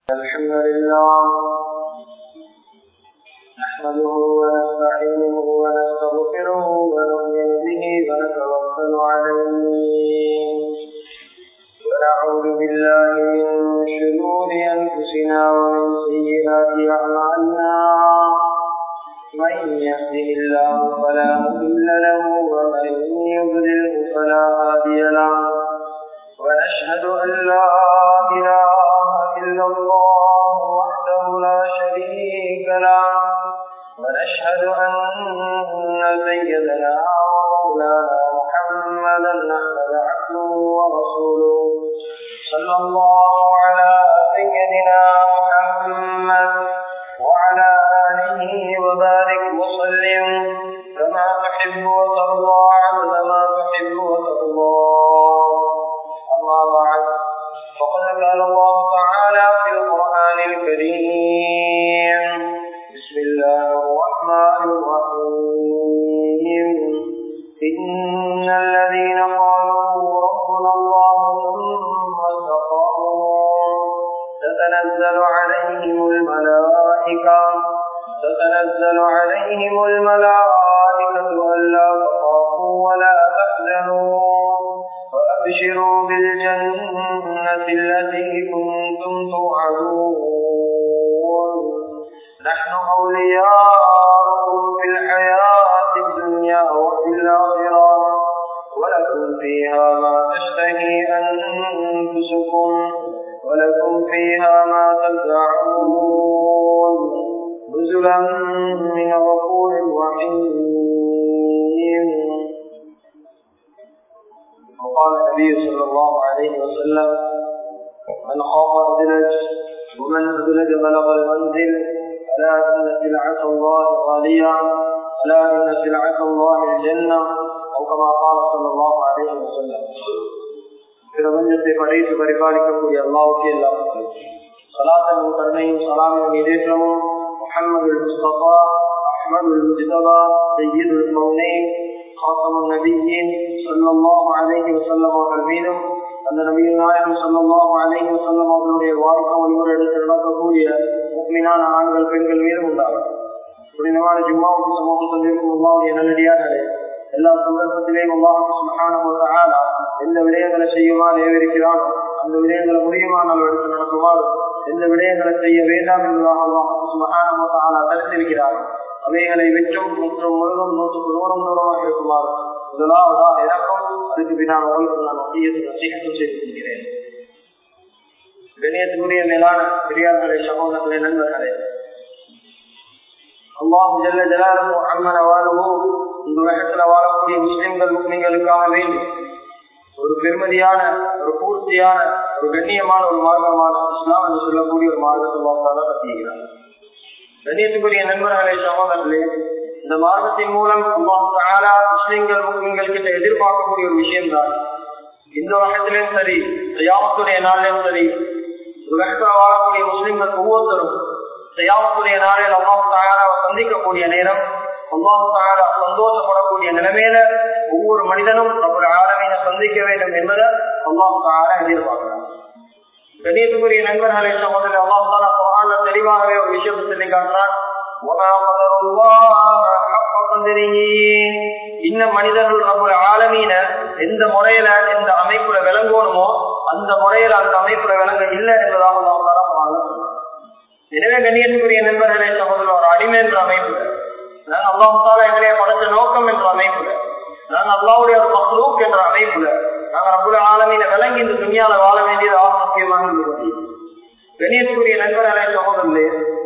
الحمد لله نحمده ونستعينه ونستغفره ونؤمن به ونتوكل عليه ونعوذ بالله من شرور انفسنا ومن سيئات اعمالنا من يهده الله فلا مضل له ومن يضلله فلا هادي له ونشهد ان لا اله الا الله وحده لا شريك له ونشهد ان سيدنا ومولانا محمدا احمد عبده ورسوله صلى الله على سيدنا محمد وعلى اله وبارك وسلم كما تحب وترضى عبد ما تحب وترضى اما بعد فقد قال الله تعالى في القران الكريم بسم الله الرحمن الرحيم ان الذين قالوا ربنا الله ثم استقاموا تتنزل عليهم الملائكه تتنزل عليهم الملائكه الا تخافوا ولا تحزنوا وابشروا بالجنه التي كنتم توعدون نحن اولياؤكم في الحياه الدنيا وفي الاخره ولكم فيها ما تشتهي انفسكم ولكم فيها ما تدعون نزلا من غفور رحيم وقال النبي صلى الله عليه وسلم من خاف ادلج ومن ادلج بلغ المنزل الا ان سلعه الله غاليه الا ان سلعه الله الجنه او كما قال صلى الله عليه وسلم பிரபஞ்சத்தை படைத்து பரிபாலிக்கக்கூடிய அல்லாவுக்கு எல்லாம் சலாத்தனும் கருணையும் சலாமின் இதேற்றமும் முகமது முஸ்தபா அஹமது முஜ்தபா சையீது மௌனேன் خاتم النبيين صلى الله عليه وسلم அவர்கள் மீதும் அந்த நபியின் நாயகம் சல்லாஹ் அலைஹி வசல்லம் அவர்களுடைய வாழ்க்கை வழிமுறை எடுத்து நடக்கக்கூடிய முக்மினான ஆண்கள் பெண்கள் மீதும் உண்டாகும் புனிதமான ஜும்மாவுக்கு சமூகத்தில் இருக்கும் அல்லாவுடைய நல்லடியார்களே எல்லா சந்தர்ப்பத்திலேயும் அல்லாஹுக்கு சுமகான எந்த விடயங்களை செய்யுமாறு ஏவிருக்கிறானோ அந்த விடயங்களை முடியுமானால் எடுத்து நடக்குமாறு எந்த விடயங்களை செய்ய வேண்டாம் என்பதாக அல்லாஹுக்கு சுமகான தடுத்திருக்கிறார்கள் அவைகளை விற்றும் முற்றும் முழுதும் நூற்றுக்கு நூறும் தூரமாக இருக்குமாறு முதலாவதாக எனக்கும் அதுக்கு பின்னால் உங்களுக்கு நான் ஒட்டியது நசீகத்தும் செய்து கொள்கிறேன் கணியத்துக்குரிய மேலான பெரியார்களே சகோதரர்களே நண்பர்களே அல்லாஹு ஜல்ல ஜலாலுஹு அம்மன வாழுஹு இந்த உலகத்துல வாழக்கூடிய முஸ்லிம்கள் முஸ்லிம்களுக்காக வேண்டி ஒரு பெருமதியான ஒரு பூர்த்தியான ஒரு கண்ணியமான ஒரு மார்க்கமான இஸ்லாம் என்று சொல்லக்கூடிய ஒரு மார்க்கத்தை வாக்காக கட்டியிருக்கிறார் கண்ணியத்துக்குரிய நண்பர்களே சகோதரர்களே இந்த மார்க்கத்தின் மூலம் முஸ்லிம்கள் முஸ்லிம்கள் கிட்ட எதிர்பார்க்கக்கூடிய ஒரு விஷயம் தான் இந்த உலகத்திலும் சரி செய்யாமத்துடைய நாளிலும் சரி உலகத்தில் வாழக்கூடிய முஸ்லிம்கள் ஒவ்வொருத்தரும் செய்யாமத்துடைய நாளில் அம்மாவு தாயாராவை சந்திக்கக்கூடிய நேரம் அம்மாவு தாயாரா சந்தோஷப்படக்கூடிய நிலைமையில ஒவ்வொரு மனிதனும் ஒரு ஆரமையை சந்திக்க வேண்டும் என்பதை அம்மாவு தாயாரா எதிர்பார்க்கிறார் கணியத்துக்குரிய நண்பர்களை சகோதரர் அல்லாஹால தெளிவாகவே ஒரு விஷயத்தை சொல்லி காட்டுறான் இன்ன மனிதர்கள் நம்முடைய ஆலமீன எந்த முறையில எந்த அமைப்புல விளங்கணுமோ அந்த முறையில அந்த அமைப்புல விளங்க இல்லை என்பதாக எனவே கண்ணியத்துக்குரிய நண்பர்களே சகோதரர் ஒரு அடிமை என்ற அமைப்புல நாங்க அல்லாஹால எங்களைய படைச்ச நோக்கம் என்ற அமைப்புல நாங்க அல்லாவுடைய ஒரு மக்லூக் என்ற அமைப்புல நாங்க நம்முடைய ஆலமீன விளங்கி இந்த துணியால வாழ வேண்டியது ஆக முக்கியமான கண்ணியத்துக்குரிய நண்பர்களே சகோதரர்களே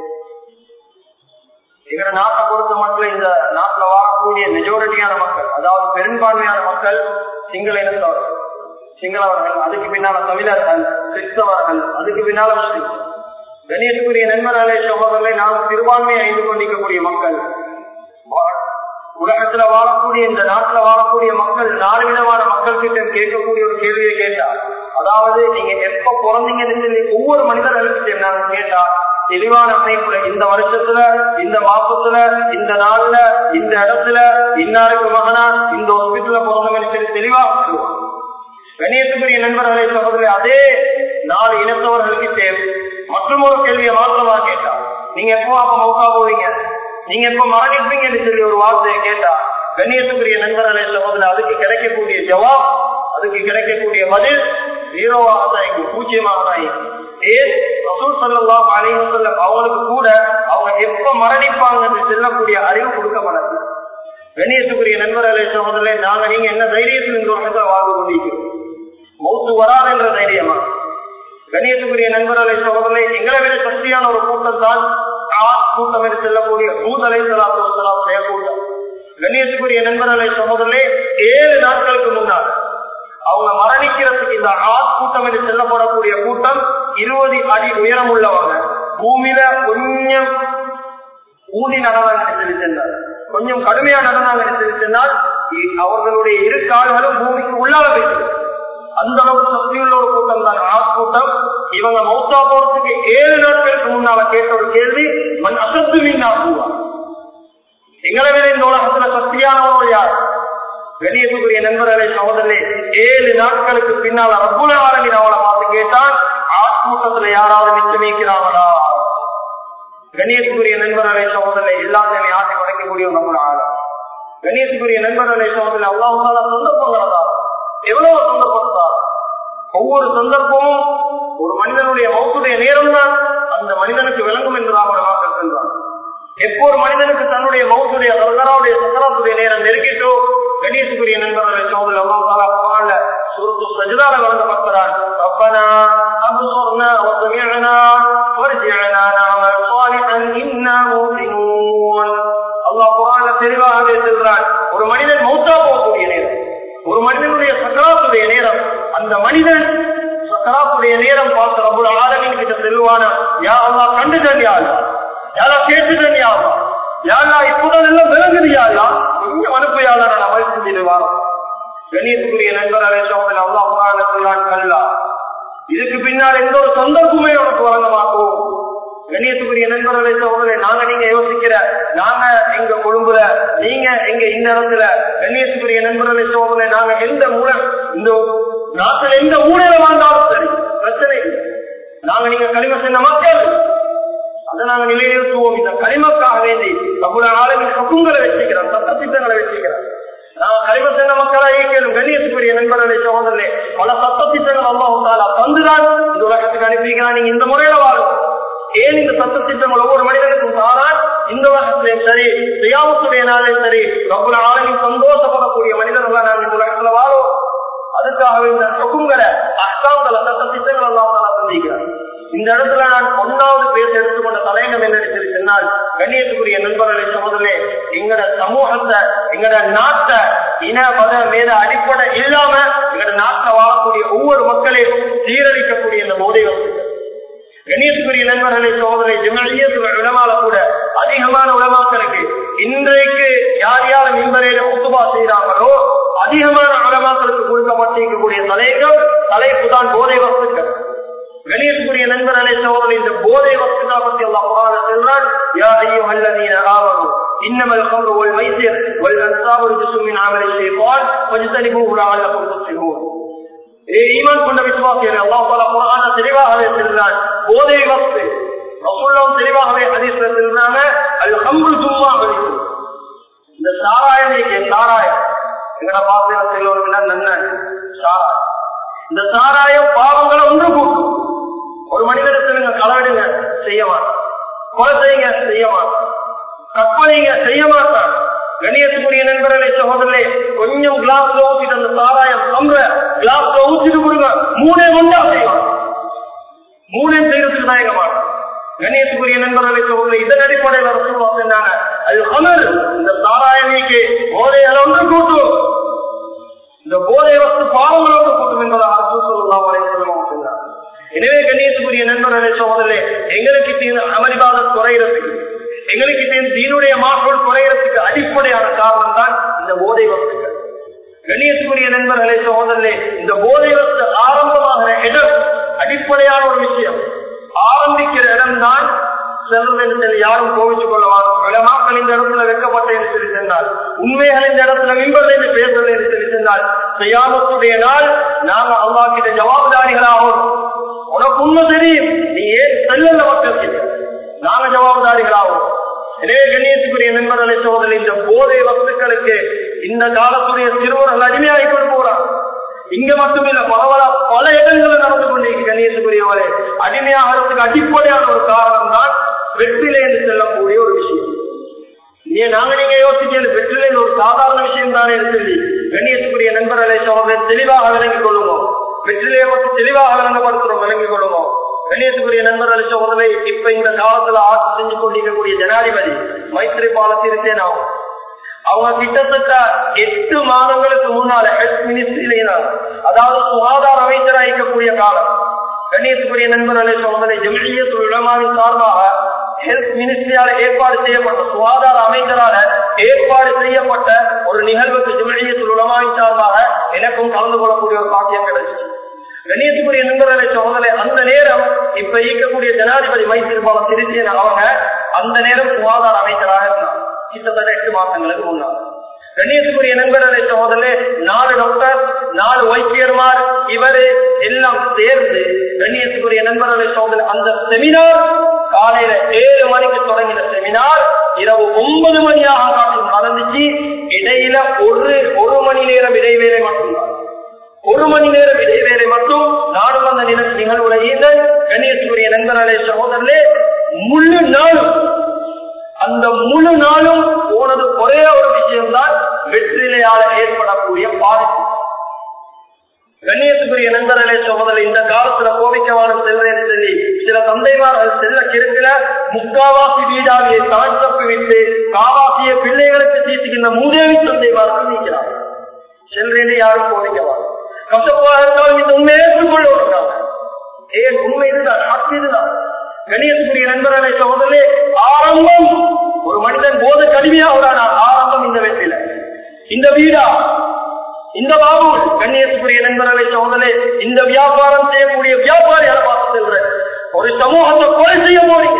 எங்க நாட்டை பொறுத்த மட்டும் இந்த நாட்டுல வாழக்கூடிய மெஜாரிட்டியான மக்கள் அதாவது பெரும்பான்மையான மக்கள் சிங்கள இனத்தவர்கள் சிங்களவர்கள் அதுக்கு பின்னால தமிழர்கள் கிறிஸ்தவர்கள் அதுக்கு பின்னால முஸ்லிம் கணியத்துக்குரிய நண்பர்களே சகோதரர்களை நாம் சிறுபான்மையை ஐந்து கொண்டிருக்கக்கூடிய மக்கள் உலகத்துல வாழக்கூடிய இந்த நாட்டுல வாழக்கூடிய மக்கள் நாலு விதமான மக்கள் கிட்ட கேட்கக்கூடிய ஒரு கேள்வியை கேட்டா அதாவது நீங்க எப்ப பிறந்தீங்கன்னு சொல்லி ஒவ்வொரு மனிதர்களுக்கு நாங்க கேட்டா தெளிவான அமைப்புல இந்த வருஷத்துல இந்த மாசத்துல இந்த நாள்ல இந்த இடத்துல இன்னாருக்கு மகனா இந்த ஹாஸ்பிட்டல்ல பிறந்தவங்க சொல்லி தெளிவா கண்ணியத்துக்குரிய நண்பர்களை சகோதரி அதே நாலு இனத்தவர்களுக்கு தேவை மற்றும் ஒரு கேள்வியை மாற்றமா கேட்டா நீங்க எப்போ அப்ப மௌக்கா போவீங்க நீங்க எப்ப மரணிப்பீங்கன்னு சொல்லி ஒரு வார்த்தையை கேட்டா கண்ணியத்துக்குரிய நண்பர்களை சகோதரர் அதுக்கு கிடைக்கக்கூடிய ஜவாப் அதுக்கு கிடைக்கக்கூடிய பதில் ஜீரோவாக தான் இங்கு பூஜ்ஜியமாக தான் இங்கு ஏன் ரசூல் சல்லாஹ் அலைவசல்லம் அவங்களுக்கு கூட அவங்க எப்ப மரணிப்பாங்கன்னு செல்லக்கூடிய அறிவு கொடுக்கப்படாது கண்ணியத்துக்குரிய நண்பர்களை சகோதரர்களே நாங்க நீங்க என்ன தைரியத்தில் இந்த உலகத்தை வாழ்ந்து கொண்டிருக்கிறோம் மௌத்து வராது என்ற தைரியமா கண்ணியத்துக்குரிய நண்பர்களை சகோதரர்களே எங்களை விட சக்தியான ஒரு கூட்டம் தான் கூட்டம் என்று செல்லக்கூடிய பூதலை சலாத்துடைய கூட்டம் கண்ணியத்துக்குரிய நண்பர்களை சகோதரர்களே ஏழு நாட்களுக்கு முன்னால் அவங்க மரணிக்கிறதுக்கு இந்த ஆத் கூட்டம் என்று செல்லப்படக்கூடிய கூட்டம் இருபது அடி உயரம் உள்ளவங்க பூமியில கொஞ்சம் ஊதி நடந்தாங்க சொல்லி சென்றார் கொஞ்சம் கடுமையா நடந்தாங்க சொல்லி சென்றால் அவர்களுடைய இரு கால்களும் பூமிக்கு உள்ளால போயிட்டு அந்த அளவுக்கு சக்தியுள்ள ஒரு கூட்டம் தான் ஆத் கூட்டம் இவங்க மௌத்தா போறதுக்கு ஏழு நாட்களுக்கு முன்னால கேட்ட ஒரு கேள்வி மண் அசத்து மீன் பூவா எங்களை விட இந்த உலகத்துல சக்தியானவர்கள் யார் வெளியேற்றக்கூடிய நண்பர்களை சகோதரே ஏழு நாட்களுக்கு பின்னால் ரகுல ஆரம்பின் அவளை பார்த்து கேட்டால் ஆத்மூட்டத்துல யாராவது மிச்சமிக்கிறாங்களா கணியத்துக்குரிய நண்பர்களை சகோதரனை எல்லாத்தையுமே ஆசை படைக்கக்கூடிய நம்ம ஆளம் கணியத்துக்குரிய நண்பர்களை சகோதரனை அல்லாஹால சந்தர்ப்பங்களா எவ்வளவு சந்தர்ப்பத்தா ஒவ்வொரு சந்தர்ப்பமும் ஒரு மனிதனுடைய மௌத்துடைய நேரம் தான் அந்த மனிதனுக்கு விளங்கும் என்று அவர்கள் சென்றான் எப்போ ஒரு மனிதனுக்கு தன்னுடைய மௌத்துடைய சந்தராவுடைய சந்தராத்துடைய நேரம் நெருங்கிட்டோ கணேசுக்குரிய நண்பர்களை சோதனை அல்லாஹால சுருத்து சஜிதால வளர்ந்து பார்க்கிறான் ربنا أبصرنا وسمعنا وارجعنا نعمل صالحا إنا موقنون அல்லாஹ் குரான்ல தெளிவாகவே சொல்றான் ஒரு மனிதன் மௌத்தா போகக்கூடிய நேரம் ஒரு மனிதனுடைய சக்கராத்துடைய நேரம் அந்த மனிதன் சக்கராத்துடைய நேரம் பார்த்து ரபுல் ஆலமின் கிட்ட செல்வானா யா அல்லா கண்டுதன் யா அல்லா யாரா கேட்டுதன் யா அல்லா யாரா இப்போதான் எல்லாம் விளங்குது யா அல்லா கொஞ்சம் அனுப்பையாளர் நான் அமல் செஞ்சிடுவார் கணியத்துக்குரிய நண்பர் அலேஷோவில் அல்லாஹ் குரான் சொல்லான் கல்லா இதுக்கு பின்னால் எந்த ஒரு சந்தர்ப்பமே உனக்கு வழங்க மாட்டோம் கண்ணியத்துக்குரிய நண்பர்களை சோதனை நாங்க நீங்க யோசிக்கிற நாங்க எங்க கொழும்புல நீங்க எங்க இந்த இடத்துல கண்ணியத்துக்குரிய நண்பர்களை சோதனை நாங்க எந்த மூலை இந்த நாட்டில் எந்த ஊழல வாழ்ந்தாலும் சரி பிரச்சனை இல்லை நாங்க நீங்க களிம சென்ற மக்கள் அதை நாங்க நிலைநிறுத்துவோம் இந்த களிமக்காக வேண்டி நம்முடைய ஆளுநர் ஹக்குங்களை வச்சுக்கிறோம் சட்ட திட்டங்களை வச்சுக்கிறோம் நான் களிம சென்ற மக்களா இயக்கணும் கண்ணியத்துக்குரிய நண்பர்களை சோதனை பல சட்ட திட்டங்கள் அல்லாஹாலா தந்துதான் இந்த உலகத்துக்கு அனுப்பிக்கிறான் நீங்க இந்த முறையில வாழும் ஏன் இந்த சட்ட திட்டங்கள் ஒவ்வொரு மனிதனுக்கும் தானால் இந்த உலகத்திலையும் சரி சுயாமத்துடைய நாளையும் சரி ரொம்ப ஆளுநர் சந்தோஷப்படக்கூடிய மனிதர்கள் நாங்கள் இந்த உலகத்துல வாழும் அதுக்காகவே இந்த சொகுங்களை அஷ்டாங்களை சட்ட திட்டங்கள் எல்லாம் சந்திக்கிறார் இந்த இடத்துல நான் ஒன்னாவது பேச எடுத்துக்கொண்ட தலைநம் என்ன சொன்னால் கண்ணியத்துக்குரிய நண்பர்களை சோதரே எங்கட சமூகத்தை எங்கட நாட்டை இன மத மேத அடிப்படை இல்லாம எங்கட நாட்டில் வாழக்கூடிய ஒவ்வொரு மக்களையும் சீரழிக்கக்கூடிய இந்த போதை வசதி கணேசுக்குரிய நண்பர்களை சோதனை ஜிமலியத்துல உலமால கூட அதிகமான உலமாக்களுக்கு இன்றைக்கு யார் யார் மின்பரையில ஒத்துபா செய்யறாங்களோ அதிகமான உலமாக்களுக்கு கொடுக்கப்பட்டிருக்கக்கூடிய தலைகள் தலைப்பு தான் போதை வஸ்துக்கள் கணேசுக்குரிய நண்பர்களை சோதனை இந்த போதை வஸ்துக்களை பத்தி எல்லாம் புகார சென்றால் யா ஐயோ அல்லதீன ஆவரும் إنما الخمر والميسر والأنصاب رجس من عمل الشيطان فاجتنبوه لعلكم تفلحون ஈமான் கொண்ட விசுவாசியர் அல்லாஹ் தாலா குர்ஆன தெளிவாகவே சொல்றான் போதை வஸ்து ரசூலுல்லாஹ் தெளிவாகவே ஹதீஸ்ல சொல்றாங்க அல் ஹம்ரு தும்மா வலிக்கு இந்த சாராயம் நீங்க சாராயம் எங்கட பாத்திரத்தில் ஒரு நன்ன சாராயம் இந்த சாராயம் பாவங்களை ஒன்று கூட்டும் ஒரு மனிதனுக்கு நீங்க களவிடுங்க செய்ய மாட்டான் கொலை செய்யுங்க செய்ய மாட்டான் கற்பனைங்க செய்ய மாட்டான் கணியத்துக்குரிய நண்பர்களே சகோதரே கொஞ்சம் கிளாஸ்ல ஊத்திட்டு அந்த சாராயம் சம்பர கிளாஸ்ல ஊத்திட்டு கொடுங்க மூணே ஒன்றா செய்வான் மூணே செய்யறதுக்கு தான் எங்க மாட்டோம் கணேசுக்குரிய நண்பர்களை சகோதரர் இதன் அடிப்படையில் அரசு சொன்னாங்க அது அமர் இந்த சாராயணிக்கு போதையால ஒன்று கூட்டும் இந்த போதை வஸ்து பாவங்களோடு கூட்டும் என்பதாக அரசு சொல்லலாம் சொன்னார் எனவே கணேசுக்குரிய நண்பர்களை சகோதரே எங்களுக்கு அமரிவாத குறைகிறதுக்கு எங்களுக்கு தீனுடைய மாற்றோடு குறைகிறதுக்கு அடிப்படையான காரணம் தான் இந்த போதை வஸ்துக்கள் கணியத்துக்குரிய நண்பர்களே சகோதரே இந்த போதை வஸ்து ஆரம்பமாகிற இடம் அடிப்படையான ஒரு விஷயம் ஆரம்பிக்கிற இடம் தான் செல்வத்தில் யாரும் கோவிச்சு கொள்ளவாங்க விளமாக்கள் இந்த இடத்துல வைக்கப்பட்ட என்று சொல்லி சென்றால் உண்மைகள் இந்த இடத்துல மின்பது என்று பேசுவது என்று சொல்லி சென்றால் செய்யாமத்துடைய நாள் நாம அல்லா கிட்ட ஜவாப்தாரிகளாகும் உனக்கு உண்மை தெரியும் நீ ஏன் செல்லல மக்களுக்கு நாங்க ஜவாபுதாரிகளாகும் எனவே கண்ணியத்துக்குரிய நண்பர்களை சோதனை இந்த போதை வஸ்துக்களுக்கு இந்த காலத்துடைய சிறுவர்கள் அடிமையாகி கொண்டு போறாங்க இங்க மட்டுமில்ல பரவலா பல இடங்களில் நடந்து கொண்டிருக்கு கண்ணியத்துக்குரியவரே அடிமையாகிறதுக்கு அடிப்படையான ஒரு காரணம் தான் வெற்றிலே என்று செல்லக்கூடிய ஒரு விஷயம் நீ நாங்க நீங்க யோசிக்கிறது வெற்றிலே ஒரு சாதாரண விஷயம் தானே சொல்லி கண்ணியத்துக்குரிய நண்பர்களை சோதனை தெளிவாக விளங்கிக் கொள்ளுவோம் வெற்றிலே மட்டும் தெளிவாக விளங்கப்படுத்துறோம் விளங்கிக் கொள்ளுவோம் கண்ணியத்துக்குரிய நண்பர்களை சோதனை இப்ப இந்த காலத்துல ஆட்சி செஞ்சு கொண்டிருக்கக்கூடிய ஜனாதிபதி மைத்ரிபால சிறிசேனா அவங்க கிட்டத்தட்ட எட்டு மாதங்களுக்கு முன்னால ஹெல்த் மினிஸ்ட்ரியில அதாவது சுகாதார அமைச்சராக இருக்கக்கூடிய காலம் கண்ணியத்துக்குரிய நண்பர்களை சோதனை ஜமிழியத்துள் உலமாவின் சார்பாக ஹெல்த் மினிஸ்ட்ரியால ஏற்பாடு செய்யப்பட்ட சுகாதார அமைச்சரால ஏற்பாடு செய்யப்பட்ட ஒரு நிகழ்வுக்கு ஜமிழியத்துள் உலமாவின் சார்பாக எனக்கும் கலந்து கொள்ளக்கூடிய ஒரு பாக்கியம் கிடைச்சிச்சு கண்ணியத்துக்குரிய நண்பர்களை சோதனை அந்த நேரம் இப்ப இயக்கக்கூடிய ஜனாதிபதி மைத்திரிபால திருச்சியன் அவங்க அந்த நேரம் சுகாதார அமைச்சராக இருந்தார் கிட்டத்தட்ட எட்டு மாசங்களுக்கு முன்னாள் கண்ணியத்துக்குரிய நண்பர்களை சோதனை நாலு டாக்டர் நாலு வைத்தியர்மார் இவரு எல்லாம் சேர்ந்து கண்ணியத்துக்குரிய நண்பர்களை சோதனை அந்த செமினார் காலையில ஏழு மணிக்கு தொடங்கின செமினார் இரவு ஒன்பது மணியாக காட்டும் நடந்துச்சு இடையில ஒரு ஒரு மணி நேரம் இடைவேளை மட்டும்தான் ஒரு மணி நேரம் இடைவேளை மட்டும் நானும் அந்த நிகழ்வுல ஈந்த கண்ணியத்துக்குரிய நண்பர்களே சகோதரர்களே முழு நாளும் அந்த முழு நாளும் போனது ஒரே ஒரு விஷயம்தான் வெற்றிலையால ஏற்படக்கூடிய பாதிப்பு கண்ணியத்துக்குரிய நண்பர்களே சகோதரர் இந்த காலத்துல கோவிக்கவான செல்றேன்னு சொல்லி சில தந்தைமார்கள் செல்ல கிருப்பில முக்காவாசி வீடாவியை தான் தப்பி விட்டு காவாசிய பிள்ளைகளுக்கு தீட்டுகின்ற மூதேவி தந்தைமார்கள் நீக்கிறார் செல்றேன்னு யாரும் கோவிக்கவாங்க கசப்பாக இருந்தாலும் இந்த உண்மையை ஏற்றுக்கொள்ள விடுறாங்க ஏன் உண்மை இதுதான் ஹக்கு இதுதான் கணியத்துக்குரிய நண்பர்களை சகோதரே ஆரம்பம் ஒரு மனிதன் போத கடுமையாகிறானா ஆரம்பம் இந்த வெற்றில இந்த வீடா இந்த பாபு கண்ணியத்துக்குரிய நண்பர்களை சகோதரே இந்த வியாபாரம் செய்யக்கூடிய வியாபாரியால பார்த்து செல்ற ஒரு சமூகத்தை கொலை செய்ய போறீங்க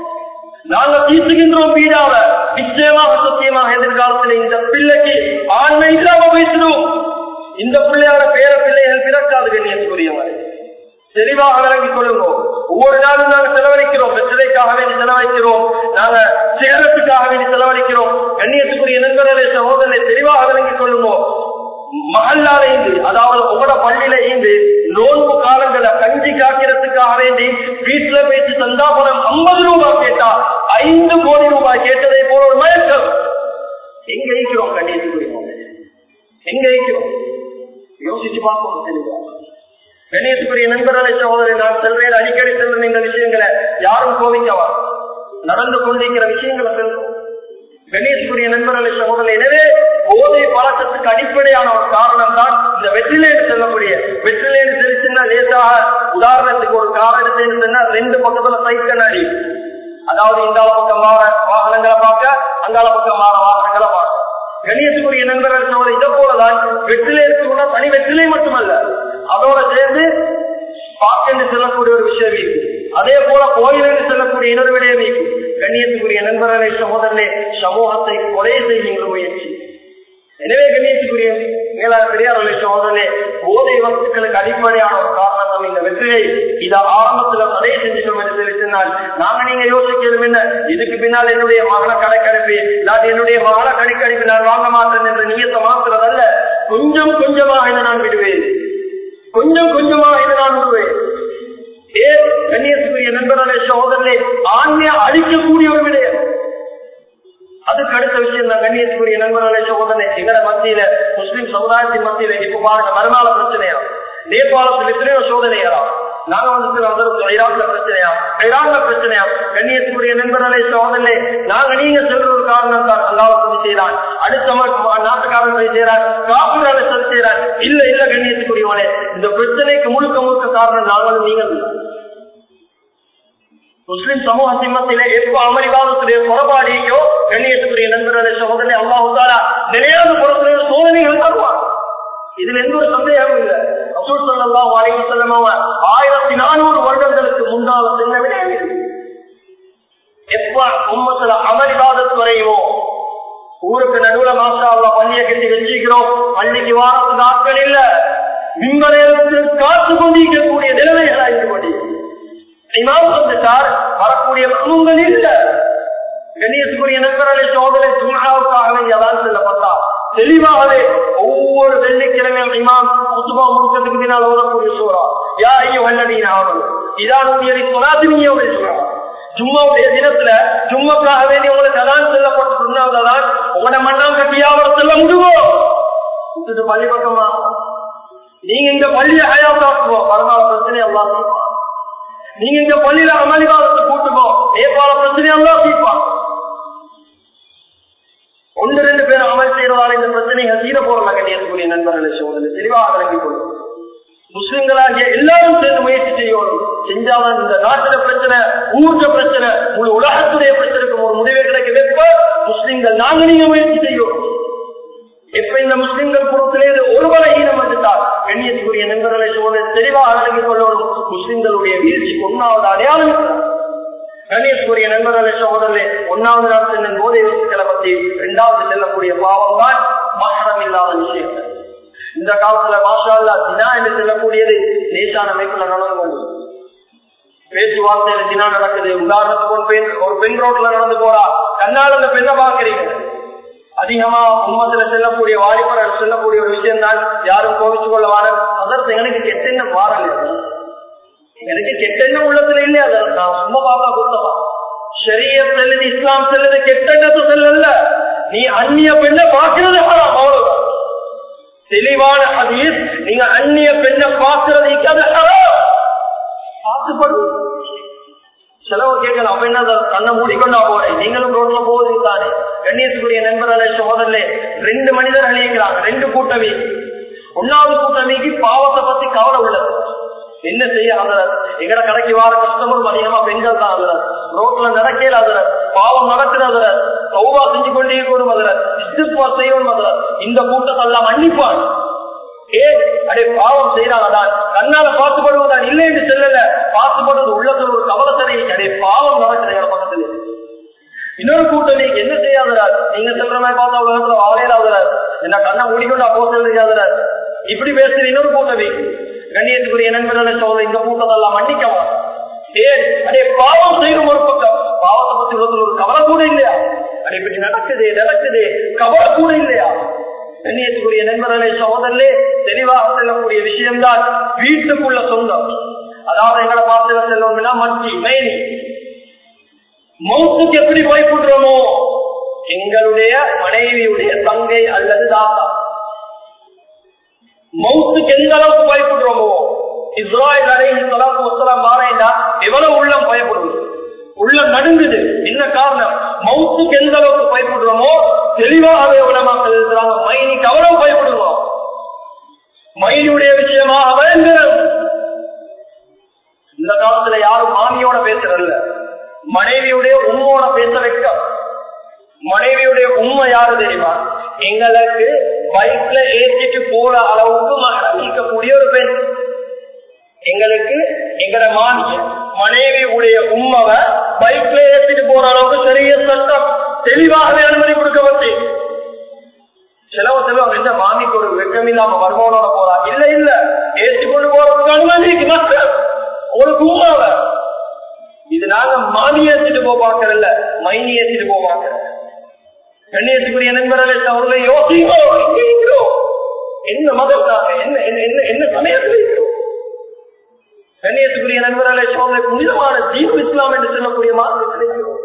நாங்க தீர்த்துகின்றோம் வீடாவ நிச்சயமாக சத்தியமாக எதிர்காலத்தில் இந்த பிள்ளைக்கு ஆண்மை இல்லாம பேசிடுவோம் இந்த பிள்ளையோட பேர பிள்ளைகள் பிறக்காது கண்ணியத்துக்குரியவரை தெளிவாக விளங்கிக் கொள்ளுவோம் ஒவ்வொரு நாளும் நாங்க செலவழிக்கிறோம் வெற்றிலைக்காக வேண்டி செலவழிக்கிறோம் நாங்க சிகரத்துக்காக வேண்டி செலவழிக்கிறோம் கண்ணியத்துக்குரிய நண்பர்களை சகோதரனை தெளிவாக விளங்கிக் கொள்ளுவோம் மகல்லால இருந்து அதாவது உங்களோட பள்ளியில இருந்து நோன்பு காலங்களை கஞ்சி காக்கிறதுக்காக வேண்டி வீட்டுல பேசி சந்தாபனம் ஐம்பது ரூபாய் கேட்டா ஐந்து கோடி ரூபாய் கேட்டதை போல ஒரு மயக்கம் எங்க இருக்கிறோம் கண்ணியத்துக்குரிய எங்க இருக்கிறோம் யோசிச்சு பார்ப்போம் தெளிவா கணேசுக்குரிய நண்பர்களை சகோதரி நான் செல்வேன் அடிக்கடி செல்லும் இந்த விஷயங்களை யாரும் கோவிக்கவா நடந்து கொண்டிருக்கிற விஷயங்களை செல்வோம் கணேசுக்குரிய நண்பர்களை சகோதரி எனவே போதை பழக்கத்துக்கு அடிப்படையான ஒரு காரணம் தான் இந்த வெற்றிலேடு செல்லக்கூடிய வெற்றிலேடு செலுத்தினா லேசாக உதாரணத்துக்கு ஒரு கார் எடுத்துன்னா ரெண்டு பக்கத்துல சைட் கண்ணாடி அதாவது இந்த பக்கம் மாற வாகனங்களை பார்க்க அங்கால பக்கம் மாற வாகனங்களை பார்க்க கணியத்துக்குரிய நண்பர்கள் சோதனை இதை போலதான் வெற்றிலை இருக்குன்னா தனி வெற்றிலை மட்டுமல்ல அதோட சேர்ந்து பாக்கென்று செல்லக்கூடிய ஒரு விஷயம் இருக்கு அதே போல கோயிலுக்கு செல்லக்கூடிய இன்னொரு விடயம் இருக்கு கண்ணியத்துக்குரிய நண்பர்களை சகோதரனே சமூகத்தை கொலை செய்கின்ற முயற்சி எனவே கண்ணியத்துக்குரிய மேலான பெரியார்களை சகோதரனே போதை வஸ்துக்களுக்கு அடிப்படையான ஒரு காரணம் நம்ம இந்த வெற்றியை இதை ஆரம்பத்துல தடை செஞ்சிட்டோம் என்று சொல்லி சொன்னால் நாங்க நீங்க யோசிக்கிறது என்ன இதுக்கு பின்னால் என்னுடைய மகனை கடைக்கணிப்பு நான் என்னுடைய மகனை கடைக்கணிப்பு நான் வாங்க மாட்டேன் என்ற நீயத்தை மாத்துறதல்ல கொஞ்சம் கொஞ்சமாக இதை நான் விடுவேன் கொஞ்சம் கொஞ்சமாக இதை நான் விடுவேன் ஏன் கண்ணியத்துக்குரிய நண்பர்களே சகோதரனே ஆண்மையை அழிக்கக்கூடிய ஒரு விடயம் அதுக்கு அடுத்த விஷயம் தான் கண்ணியத்துக்குரிய நண்பர்களே சகோதரனே எங்கட மத்தியில முஸ்லிம் சமுதாயத்தின் மத்தியில இப்ப பாருங்க மறுநாள பிரச்சனையா நேபாளத்தில் எத்தனையோ சோதனையா நாங்க வந்து வந்திருக்கோம் ஈரான்ல பிரச்சனையா ஈரான்ல பிரச்சனையா கண்ணியத்துக்குரிய நண்பர்களே சோதனை நாங்க நீங்க சொல்ற ஒரு காரணம் தான் அல்லாவை சரி செய்யறான் அடுத்த நாட்டுக்காரன் சரி செய்யறான் காப்பீடால சரி செய்யறான் இல்ல இல்ல கண்ணியத்துக்குரியவனே இந்த பிரச்சனைக்கு முழுக்க முழுக்க காரணம் நாங்களும் நீங்கள் முஸ்லிம் சமூகத்தின் மத்தியில எப்ப அமெரிக்காவுடைய குறபாடியோ கண்ணியத்துக்குரிய நண்பர்களே சகோதரனை அல்லாஹாலா நிலையான புறத்துல சோதனைகள் தருவான் இதுல எந்த ஒரு சந்தேகமும் இல்லை ரசூல் ஸல்லல்லாஹு அலைஹி வஸல்லம் அவங்க ஆயிரத்தி நானூறு வருடங்களுக்கு முன்னால சென்ற விடயம் இது. எப்ப உம்மத்துல அமரிவாதத்து வரையுமோ ஊருக்கு நடுவுல மாசா அல்லா பள்ளியை கட்டி வச்சுக்கிறோம் பள்ளிக்கு வாரத்துக்கு ஆட்கள் இல்ல மின்மலையத்தில் காத்து கொண்டிருக்கக்கூடிய நிலைமைகளா இருந்து கொண்டிருக்கிறது இமாம் வந்துட்டார் வரக்கூடிய குழுங்கள் இல்ல கண்ணியத்துக்குரிய நண்பர்களை சோதனை சுமாவுக்காகவே எதாவது சொல்லப்பட்டா தெளிவாகவே ஒவ்வொரு வெள்ளிக்கிழமையும் இமாம் குத்துபா முழுக்கத்துக்கு பின்னால் ஓதக்கூடிய சூறா யா ஐயோ வல்லடியின் ஆவல் இதான் உங்களுடைய சொலாதினியோட சூறா ஜும்மாவுடைய தினத்துல ஜும்மாக்காக வேண்டி உங்களுக்கு அதான் சொல்லப்பட்டு சொன்னால்தான் உங்களோட மண்ணாம் கட்டியாவது செல்ல முடியும் விட்டுட்டு பள்ளி பக்கமா நீங்க இந்த பள்ளியை ஹயாத்தாக்குவோம் பரவாயில்ல பிரச்சனை எல்லாம் தீர்ப்பான் நீங்க இந்த பள்ளியில அமளிகாலத்தை கூட்டுப்போம் நேபாள பிரச்சனை எல்லாம் தீர்ப்பான் ஒன்று ரெண்டு பேர் அமல் செய்யறதால இந்த பிரச்சனைகள் தீர போறல கண்ணியத்துக்குரிய நண்பர்களை சோதனை தெளிவாக விளங்கிக் கொள்ளும் முஸ்லிம்களாகிய எல்லாரும் சேர்ந்து முயற்சி செய்யணும் செஞ்சாதான் இந்த நாட்டுல பிரச்சனை ஊர்ல பிரச்சனை முழு உலகத்துடைய பிரச்சனைக்கு ஒரு முடிவை கிடைக்க வைப்ப முஸ்லிம்கள் நாங்க நீங்க முயற்சி செய்யணும் எப்ப இந்த முஸ்லிம்கள் புறத்திலே ஒருவரை ஈனம் வந்துட்டால் கண்ணியத்துக்குரிய நண்பர்களை சோதனை தெளிவாக விளங்கிக் கொள்ளணும் முஸ்லிம்களுடைய வீழ்ச்சி ஒன்னாவது அடையாளம் கணேஸ்வரிய நண்பர்களே சகோதரர்களே ஒன்னாவது நாள் செல்லும் போதை வசுக்களை பற்றி இரண்டாவது செல்லக்கூடிய பாவம் தான் மகரம் இல்லாத விஷயம் இந்த காலத்துல மாஷா தினா என்று செல்லக்கூடியது லேசான அமைப்புல நடந்து கொண்டு பேச்சுவார்த்தையில தினா நடக்குது உதாரணத்துக்கு ஒரு பெண் ஒரு பெண் ரோட்ல நடந்து போறா கண்ணால் அந்த பெண்ணை பாக்குறீங்க அதிகமா உண்மத்துல செல்லக்கூடிய வாலிபர்கள் செல்லக்கூடிய ஒரு விஷயம் தான் யாரும் கோவிச்சு கொள்ளவான அதற்கு எனக்கு கெட்டெண்ணம் மாறல எனக்கு கெட்டெண்ணம் உள்ளத்துல இல்லையா அதை நான் சும்மா பாப்பா குத்தமா ஷரிய செல்லுது இஸ்லாம் செல்லுது கெட்டெண்ணத்தை செல்லல நீ அந்நிய பெண்ணை பார்க்கிறது ஹராம் அவ்வளவுதான் தெளிவான ஹதீஸ் நீங்க அந்நிய பெண்ணை பார்க்கிறது அது ஹராம் பார்த்துப்படும் செலவு கேட்கலாம் அப்ப என்ன கண்ணை மூடிக்கொண்டா போறேன் நீங்களும் ரோட்ல போகுது தானே கண்ணியத்துக்குரிய நண்பர்களே சோதரிலே ரெண்டு மனிதர்கள் இருக்கிறாங்க ரெண்டு கூட்டமே ஒன்னாவது கூட்டமைக்கு பாவத்தை பத்தி கவலை உள்ளது என்ன செய்ய அதுல எங்கட கடைக்கு வார கஸ்டமர் அதிகமா பெண்கள் தான் அதுல ரோட்ல நடக்கல அதுல பாவம் நடக்குது அதுல சௌபா செஞ்சு கொண்டே கூடும் அதுல இஸ்திஃபா செய்யணும் அதுல இந்த கூட்டத்தெல்லாம் மன்னிப்பான் ஏ அடே பாவம் செய்யறாங்கதான் கண்ணால பார்த்துப்படுவதான் இல்லை என்று சொல்லல பார்த்துப்படுவது உள்ளத்துல ஒரு கவலை தரை அடே பாவம் நடக்குது எங்க பக்கத்துல இன்னொரு கூட்டம் நீங்க என்ன செய்யாதரா நீங்க சொல்ற மாதிரி பார்த்தா உலகத்துல வாழையிலாதரா என்ன கண்ணை மூடிக்கொண்டு அப்போ சொல்லுறாதரா இப்படி பேசுற இன்னொரு கூட்டமே கண்ணியத்துக்குரிய நண்பர்களை சொல்ற இந்த கூட்டத்தெல்லாம் மன்னிக்கவா ஏ அடே பாவம் செய்யணும் ஒரு பக்கம் பாவத்தை பத்தி உலகத்துல ஒரு கவலை கூட இல்லையா அடே இப்படி நடக்குது நடக்குது கவலை கூட இல்லையா கண்ணியத்துக்குரிய நண்பர்களே சகோதரே தெளிவாக செல்லக்கூடிய விஷயம்தான் வீட்டுக்குள்ள சொந்தம் அதாவது எங்களை பார்த்து செல்லணும்னா மச்சி மெயின் மவுத்துக்கு எப்படி பயப்படுறோமோ எங்களுடைய மனைவியுடைய தங்கை அல்லது தாத்தா மவுத்துக்கு எந்த அளவுக்கு பயப்படுறோமோ இஸ்ராயல் அலைஹி ஸலாத்து வஸலாம் மாறேண்டா எவ்வளவு உள்ளம் பயப்படுது உள்ளம் நடுங்குது என்ன காரணம் மவுத்துக்கு எந்த அளவுக்கு பயப்படுறோமோ தெளிவாகவே உலமாக்கள் இருக்கிறாங்க மைனிக்கு அவ்வளவு பயப்படுவோம் மைனியுடைய விஷயமாக பயங்கரம் இந்த காலத்துல யாரும் மாமியோட பேசுறதில்ல மனைவியுடைய உண்மையோட பேச வைக்க மனைவியுடைய உண்மை யாரு தெரியுமா எங்களுக்கு பைக்ல ஏற்றிட்டு போற அளவுக்கு மகிழ்ச்சிக்கக்கூடிய ஒரு பெண் எங்களுக்கு எங்கட மாமிய மனைவியுடைய உண்மவை பைக்ல ஏற்றிட்டு போற அளவுக்கு சரிய சட்டம் தெளிவாகவே அனுமதி கொடுக்கப்பட்டு செலவு செலவு எந்த மாமிக்கு ஒரு வெக்கம் இல்லாம வருமானோட போறா இல்ல இல்ல ஏற்றி கொண்டு போறதுக்கு அனுமதி இருக்கு மக்கள் ஒரு உண்மாவ இது நாங்க மாமி ஏற்றிட்டு போ பாக்கறல்ல மைனி ஏற்றிட்டு போ பாக்கற கண்ணியத்துக்குரிய நண்பர்களே அவர்களை யோசிக்கோ எங்க இருக்கிறோம் என்ன மதம் நாங்க என்ன என்ன என்ன என்ன சமயத்தில் இருக்கிறோம் கண்ணியத்துக்குரிய நண்பர்களே சோதனை புனிதமான தீபு இஸ்லாம் என்று சொல்லக்கூடிய மார்க்கத்தில் இருக்கிறோம்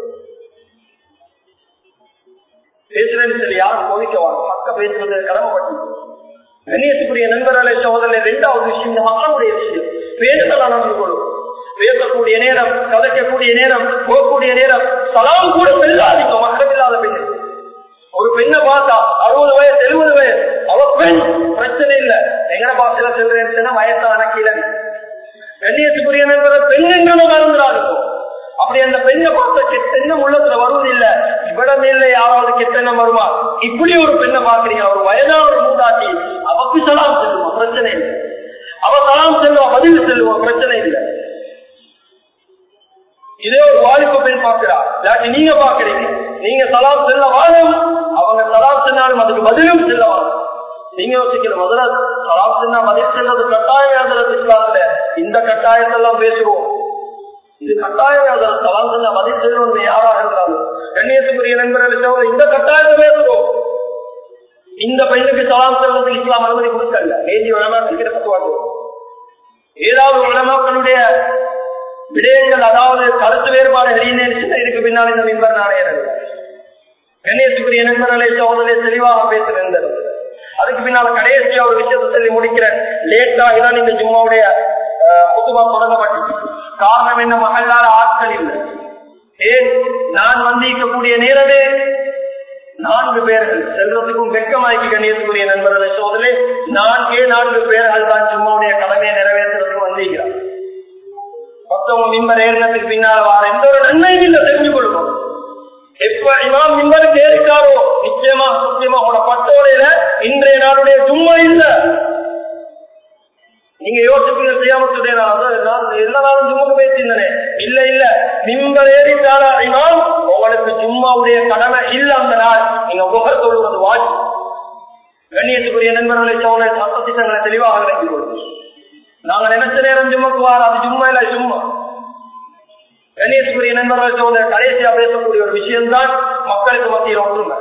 பேசுறேன்னு சொல்லி யாரும் கோவிக்கவா பக்க பேசுவது கடமைப்பட்டு கண்ணியத்துக்குரிய நண்பர்களே சோதனை இரண்டாவது விஷயம் இந்த மகனுடைய விஷயம் பேசுதல் நடந்து கொள்ளும் பேசக்கூடிய நேரம் கதைக்கக்கூடிய நேரம் போகக்கூடிய நேரம் சலாம் கூட செல்லாதீங்க மக்கள் இல்லாத பெண்ணு ஒரு பெண்ணை பார்த்தா அறுபது வயசு எழுபது வயசு அவ பெண் பிரச்சனை இல்ல எங்கன பாசல செல்றேன்னு வயசான கிழவி கண்ணியத்துக்குரிய நண்பரை பெண் என்று மறந்துடாதுக்கும் அப்படி அந்த பெண்ணை பார்த்த கெட்டெண்ணம் உள்ளத்துல வருவதில்ல இவ்விடம் இல்லை யாராவது கெட்டெண்ணம் வருமா இப்படி ஒரு பெண்ணை பாக்குறீங்க ஒரு வயதான ஒரு மூதாட்டி அவக்கு சலாம் செல்லுமா பிரச்சனை இல்லை அவ சலாம் செல்லுவா பதில் செல்லுவா பிரச்சனை இல்லை இதே ஒரு வாலிப பெண் பாக்குறா இல்லாட்டி நீங்க பாக்குறீங்க நீங்க சலாம் செல்ல வாழும் அவங்க சலாம் சென்னாலும் அதுக்கு பதிலும் செல்ல வாழும் நீங்க யோசிக்கணும் முதல்ல சலாம் சொன்னா பதில் செல்றது கட்டாயம் எழுதுறது இஸ்லாத்துல இந்த கட்டாயத்தெல்லாம் பேசுவோம் இது கட்டாயம் எழுதுறது சலாம் சொன்னா பதில் செல்வது யாராக இருந்தாலும் கண்ணியத்துக்குரிய நண்பர்கள் இந்த கட்டாயத்தை பேசுவோம் இந்த பெண்ணுக்கு சலாம் செல்வதற்கு இஸ்லாம் அனுமதி கொடுக்கல நேதி உலமாக்கிற பத்துவாங்க ஏதாவது உலமாக்களுடைய விடயங்கள் அதாவது கருத்து வேறுபாடு அறியினேன் இதுக்கு பின்னால் இந்த மின்பர் நாணயம் கணேசுக்குரிய நண்பர்களை சோதனை தெளிவாக பேசுகின்றது அதுக்கு பின்னால கடைசியா ஒரு விஷயத்தை சொல்லி முடிக்கிறேன் லேட்டாக தான் இந்த ஜும்மாவுடைய புதுவா தொடங்கப்பட்டு காரணம் என்ன மகளால ஆட்கள் இல்லை ஏன் நான் வந்திருக்கக்கூடிய நேரமே நான்கு பேர்கள் செல்வதற்கும் வெக்கமாக்கி கண்ணியத்துக்குரிய நண்பர்களை சோதனை நான்கே நான்கு பேர்கள் தான் ஜும்மாவுடைய கடமையை நிறைவேற்றுறதுக்கு வந்திருக்கிறார் மொத்தவங்க மின்பர் ஏறினத்துக்கு பின்னால வார எந்த ஒரு நன்மையும் இல்லை தெரிஞ்சு கொள்வோம் எப்ப இமாம் மின்பருக்கு ஏறிட்டாரோ நிச்சயமா சத்தியமா உங்களோட பட்டோலையில இன்றைய நாளுடைய சும்மா இல்ல நீங்க யோசிப்பீங்க செய்யாமத்துடைய நான் எல்லா நாளும் சும்மாக்கு பேசியிருந்தேன் இல்ல இல்ல மின்பர் ஏறிட்டாரா இமாம் உங்களுக்கு சும்மாவுடைய கடமை இல்ல அந்த நாள் நீங்க முகர் தொழுவது வாஜ் கண்ணியத்துக்குரிய நண்பர்களை சோழ சட்டத்திட்டங்களை தெளிவாக விளக்கிக் கொள்வோம் நாங்க நினைச்ச நேரம் ஜும்மாக்கு வார அது சும்மா இல்ல சும்மா கணேசுக்குரிய நண்பர்கள் சோதனை கடைசியா பேசக்கூடிய ஒரு விஷயம்தான் மக்களுக்கு மத்தியில் ஒன்றுமை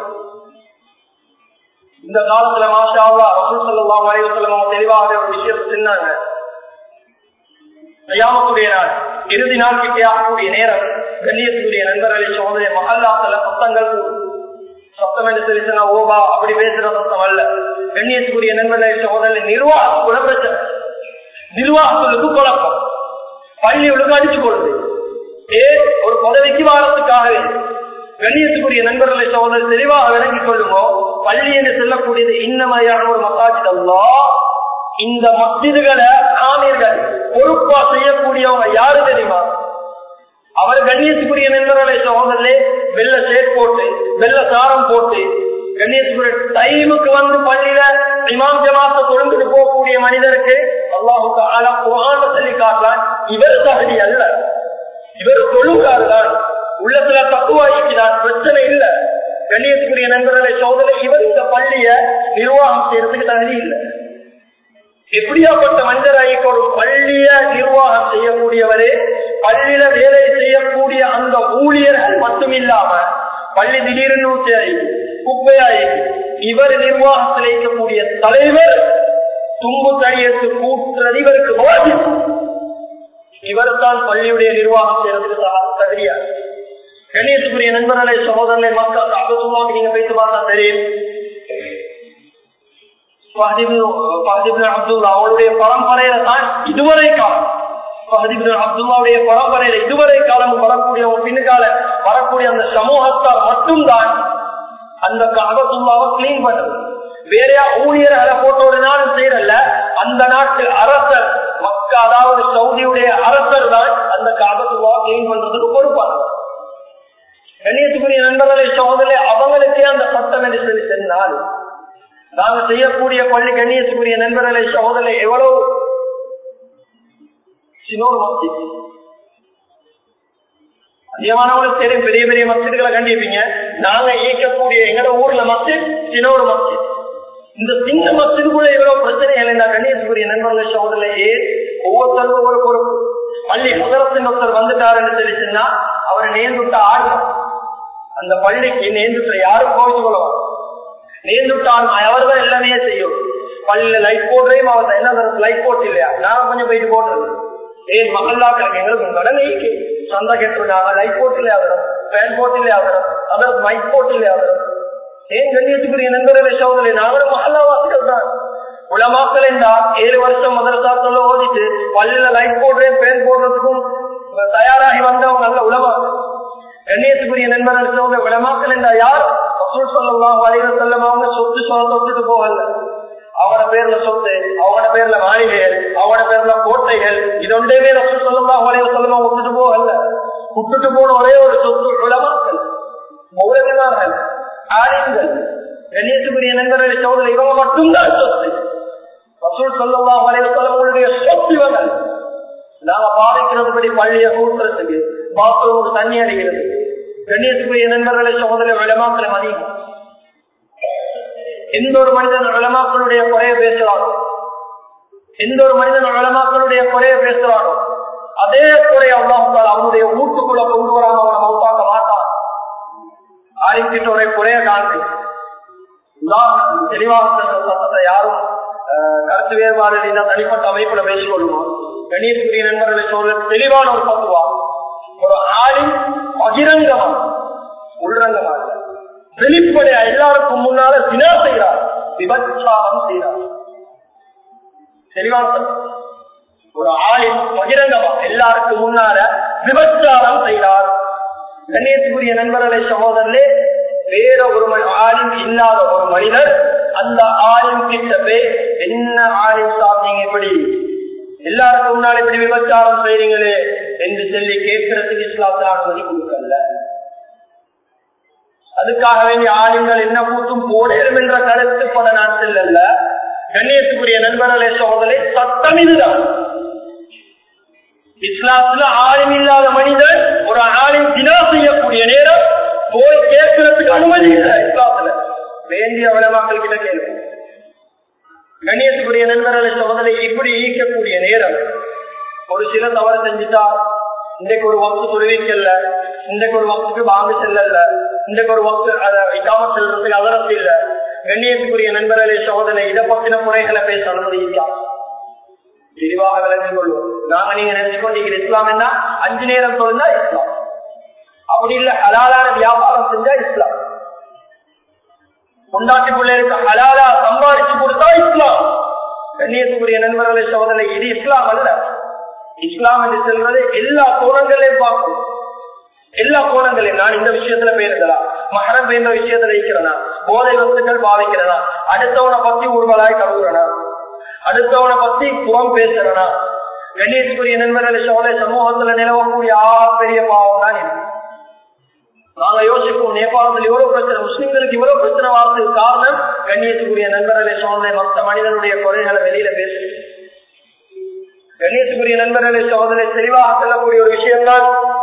இந்த காலத்துல மாஷாவா ரசூல் சொல்லலாம் வரைவசலம் தெளிவாக ஒரு விஷயத்தை சொன்னாங்க ஐயாமத்துடைய நாள் இறுதி நாள் கிட்டே ஆகக்கூடிய நேரம் கண்ணியத்துக்குரிய நண்பர்களை சோதனை மகல்லாத்துல சத்தங்கள் சத்தம் என்று சொல்லி சொன்னா ஓபா அப்படி பேசுற சத்தம் அல்ல கண்ணியத்துக்குரிய நண்பர்களை சோதனை நிர்வாகம் கூட பிரச்சனை நிர்வாகங்களுக்கு குழப்பம் பள்ளி ஒழுங்கு அடிச்சு கொள்ளுது ஏ ஒரு பதவிக்கு வாரத்துக்காக கண்ணியத்துக்குரிய நண்பர்களை சோதனை தெளிவாக விளங்கிக் கொள்ளுமோ பள்ளி என்று சொல்லக்கூடியது இன்னமையான ஒரு மசாஜித் அல்லா இந்த மஸ்ஜிதுகளை ஆமீர்கள் பொறுப்பா செய்யக்கூடியவங்க யாரு தெரியுமா அவர் கண்ணியத்துக்குரிய நண்பர்களை சோதனை வெள்ள சேட் போட்டு வெள்ள சாரம் போட்டு கண்ணியத்துக்குரிய டைமுக்கு வந்து பள்ளியில இமாம் ஜமாத்த தொழுந்துட்டு போகக்கூடிய மனிதருக்கு அல்லாஹுக்கு ஆளா குரான சொல்லி காட்டலாம் இவர் தகுதி அல்ல இவர் தொழுகாரு தான் உள்ளத்துல தத்துவாயிக்கிறார் பிரச்சனை இல்ல கண்ணியத்துக்குரிய நண்பர்களை சோதனை இவர் இந்த பள்ளிய நிர்வாகம் செய்யறதுக்கு தகுதி இல்லை எப்படியாப்பட்ட மனிதராய்க்கு ஒரு பள்ளிய நிர்வாகம் செய்யக்கூடியவரே பள்ளியில வேலை செய்யக்கூடிய அந்த ஊழியர்கள் மட்டும் இல்லாம பள்ளி திடீர்னு சரி குப்பையாயி இவர் நிர்வாகத்தில் இருக்கக்கூடிய தலைவர் தும்பு தடியத்து கூட்டுறது இவருக்கு வாஜிப் இவர் தான் பள்ளியுடைய நிர்வாகம் செய்யறதுக்கு தகுதியா கணேசுக்குரிய நண்பர்களை சகோதரனை மக்கள் அகத்துவாங்க நீங்க பேசி பார்த்தா தெரியும் அப்துல்லா அவருடைய பரம்பரையில தான் இதுவரை காலம் அப்துல்லாவுடைய பரம்பரையில இதுவரை காலம் வரக்கூடிய பின்னுக்கால வரக்கூடிய அந்த சமூகத்தால் மட்டும்தான் அந்த காபத்துல்லாவை கிளீன் பண்றது வேறையா ஊழியர்களை போட்டு ஒரு நாளும் செய்யறல்ல அந்த நாட்டு அரசர் மக்கா அதாவது சவுதியுடைய அரசர் தான் அந்த காபத்துல்லாவை கிளீன் பண்றதுக்கு பொறுப்பாங்க கண்ணியத்துக்குரிய நண்பர்களை சோதனை அவங்களுக்கே அந்த சட்டம் என்று சொல்லி சொன்னால் நாங்க செய்யக்கூடிய பள்ளி கண்ணியத்துக்குரிய நண்பர்களை சோதனை எவ்வளவு சினோர் மஸ்ஜித் அதிகமானவங்களுக்கு தெரியும் பெரிய பெரிய மஸ்ஜிதுகளை கண்டிப்பீங்க நாங்க இயக்கக்கூடிய எங்கட ஊர்ல மஸ்ஜித் சினோர் மஸ்ஜித் இந்த சின்ன மஸ்ஜிதுக்குள்ள எவ்வளவு பிரச்சனைகள் என்ன கண்ணியத்துக்குரிய நண்பர்கள் சோதனையே ஒவ்வொருத்தருக்கும் ஒவ்வொரு பொறுப்பு பள்ளி முதலத்தின் ஒருத்தர் வந்துட்டாருன்னு சொல்லி சொன்னா அவரை நேர்ந்துட்ட ஆடும் அந்த பள்ளிக்கு நேர்ந்துட்டு யாரும் கோவிச்சு கொள்ளுவாங்க நேர்ந்துட்டான் அவர் தான் எல்லாமே செய்யும் பள்ளியில லைட் போடுறையும் அவர் என்ன லைட் போட்டு இல்லையா நான் கொஞ்சம் போயிட்டு போடுறது ஏன் மகல்லாக்களுக்கு எங்களுக்கு கடனை சந்தா கேட்டுருந்தாங்க லைட் போட்டிலே ஆகணும் ஃபேன் போட்டிலே ஆகணும் அதாவது மைக் போட்டிலே ஆகணும் ஏன் கண்ணியத்துக்குரிய நண்பர்களை சோதனை நாங்களும் மகல்லாவாசிகள் தான் உலமாக்கள் என்றா ஏழு வருஷம் மதரசாக்கள் ஓதிட்டு பள்ளியில லைட் போடுறேன் ஃபேன் போடுறதுக்கும் தயாராகி வந்தவங்க நல்ல உலமா கண்ணியத்துக்குரிய நண்பர்கள் சோதனை உலமாக்கள் என்றா யார் அசூல் சொல்லலாம் வழிகள் செல்லம் அவங்க சொத்து சொந்த தொட்டுட்டு போகல அவன பேர்ல சொத்து அவன பேர்ல மாளிகைகள் அவன பேர்ல கோட்டைகள் இது ஒன்றே பேர் ரசூல் சொல்லலாம் ஒரே சொல்லமா விட்டுட்டு போகல விட்டுட்டு போன ஒரே ஒரு சொத்து உலமாக்கள் மௌலவிதார்கள் ஆரியங்கள் கண்ணியத்துக்குரிய நண்பர்களை சோதனை இவங்க மட்டும்தான் சொத்து ரசூல் சொல்லலாம் ஒரே சொல்லவங்களுடைய சொத்து இவங்க நாங்க பாதிக்கிறதுபடி பள்ளிய கூட்டுறதுக்கு பாத்ரூமுக்கு தண்ணி அடிக்கிறது கண்ணியத்துக்குரிய நண்பர்களை சோதனை விளமாக்களை மதியும் எந்த ஒரு மனிதன் உலமாக்களுடைய குறைய பேசுறானோ எந்த ஒரு மனிதன் உலமாக்களுடைய குறைய பேசுறானோ அதே குறைய அல்லாஹால் அவனுடைய வீட்டுக்குள்ள கொண்டு வராம அவனை மௌத்தாக்க மாட்டான் ஆயிரத்திட்ட ஒரு குறைய காண்பு உதாரணம் தெளிவாக சத்தத்தை யாரும் அஹ், கருத்து வேறுபாடு இல்ல தனிப்பட்ட அமைப்புல பேசிக் கொள்ளுவோம் கணேசபுரி நண்பர்களை சொல்ற தெளிவான ஒரு பத்துவா ஒரு ஆளின் பகிரங்கமா உள்ரங்கமா இல்ல வெளிப்படையா எல்லாருக்கும் முன்னால தினா செய்கிறார் விபச்சாரம் செய்கிறார் தெளிவான சத்தம். ஒரு ஆளின் பகிரங்கமா எல்லாருக்கும் முன்னால விபச்சாரம் செய்கிறார் கணேசபுரிய நண்பர்களை சகோதரர்களே வேற ஒரு மனி- ஆளும் இல்லாத ஒரு மனிதர் அந்த ஆளும் கிட்ட போய் என்ன ஆளும் சாப்பிட்டீங்க இப்படி எல்லாருக்கும் முன்னாடி இப்படி விபச்சாரம் செய்றீங்களே என்று சொல்லி கேட்கறதுக்கு இஸ்லாத்துல அனுமதி கொடுக்கல அதுக்காக வேண்டிய ஆளுங்கள் என்ன கூத்தும் போடலும் என்ற கருத்து பல நாட்டில் அல்ல கண்ணியத்துக்குரிய நண்பர்களே சோதனை சட்டம் இதுதான் இஸ்லாத்துல ஆளும் இல்லாத மனிதன் ஒரு ஆளின் தினா செய்யக்கூடிய நேரம் போய் கேட்கறதுக்கு அனுமதி இல்லை இஸ்லாத்துல வேண்டிய வளமாக்கள் கிட்ட கேள்வி கண்ணியத்துக்குரிய நண்பர்களை சோதனை இப்படி ஈர்க்கக்கூடிய நேரம் ஒரு சில தவறு செஞ்சுட்டா இன்றைக்கு ஒரு வக்து தொழுவிக்கல்ல இன்றைக்கு ஒரு வக்துக்கு பாங்கு செல்லல இன்றைக்கு ஒரு வக்து அதை இக்காம செல்றதுக்கு அதரத்து இல்ல கண்ணியத்துக்குரிய நண்பர்களை சோதனை இதை பத்தின குறைகளை பேச அனுமதிக்கலாம் விரிவாக விளங்கிக் கொள்வோம் நாங்க நீங்க நினைச்சு கொண்டீங்க இஸ்லாம் என்ன அஞ்சு நேரம் தொழுந்தா இஸ்லாம் அப்படி இல்ல ஹலாலான வியாபாரம் செஞ்சா இஸ்லாம் கொண்டாட்டி பிள்ளைகளுக்கு ஹலாலா சம்பாதிச்சு கொடுத்தா இஸ்லாம் கண்ணியத்துக்குரிய நண்பர்களை சோதனை இது இஸ்லாம் அல்ல இஸ்லாம் என்று செல்வது எல்லா கோணங்களையும் பார்க்கும் எல்லா கோணங்களையும் நான் இந்த விஷயத்துல பேருங்களா மகரம் என்ற விஷயத்துல இருக்கிறனா போதை வஸ்துக்கள் பாவிக்கிறனா அடுத்தவனை பத்தி ஊர்வலாய் கழுவுறனா அடுத்தவனை பத்தி புறம் பேசுறனா கண்ணியத்துக்குரிய நண்பர்களை சோழ சமூகத்துல நிலவக்கூடிய ஆ பெரிய பாவம் தான் இது நாங்க யோசிப்போம் நேபாளத்தில் இவ்வளவு பிரச்சனை முஸ்லிம்களுக்கு இவ்வளவு பிரச்சனை வார்த்தைக்கு காரணம் கண்ணியத்துக்குரிய நண்பர்களை சோழனை மற்ற மனிதனுடைய குறைகளை வெளியில பேசு கண்ணியத்துக்குரிய நண்பர்களை சோதனை தெளிவாக செல்லக்கூடிய ஒரு விஷயம்தான்